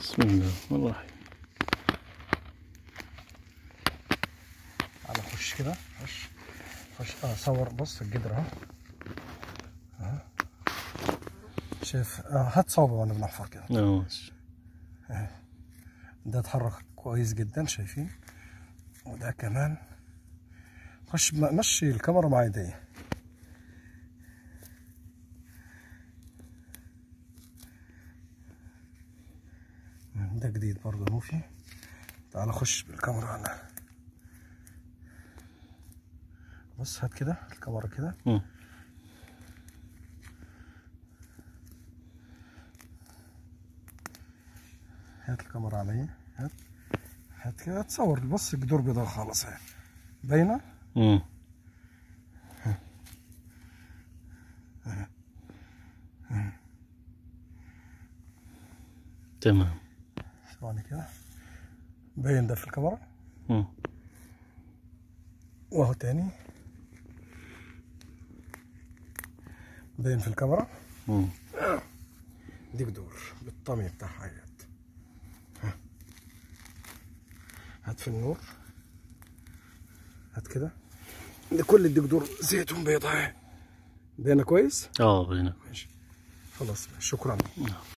بسم الله الرحمن الرحيم تعالى خش كده خش خش اه صور بص الجدر اهو اهو شايف اه هات صوبه وانا بنحفر كده اه ماشي. ده اتحرك كويس جدا شايفين وده كمان خش م- مشي الكاميرا مع ايديا ده جديد برضه موفي تعال خش بالكاميرا هنا بص هات كده الكاميرا كده مم. هات الكاميرا عليا هات هات كده تصور بص الجدور بيضاء خالص اهي باينه مم. تمام ثواني كده باين ده في الكاميرا مم. واهو تاني باين في الكاميرا مم. دي جدور بالطمي بتاعها هيت ها. هات في النور هات كده ده كل دي جدور زيتون بيضاء اهي باينه كويس اه بينك ماشي خلاص شكرا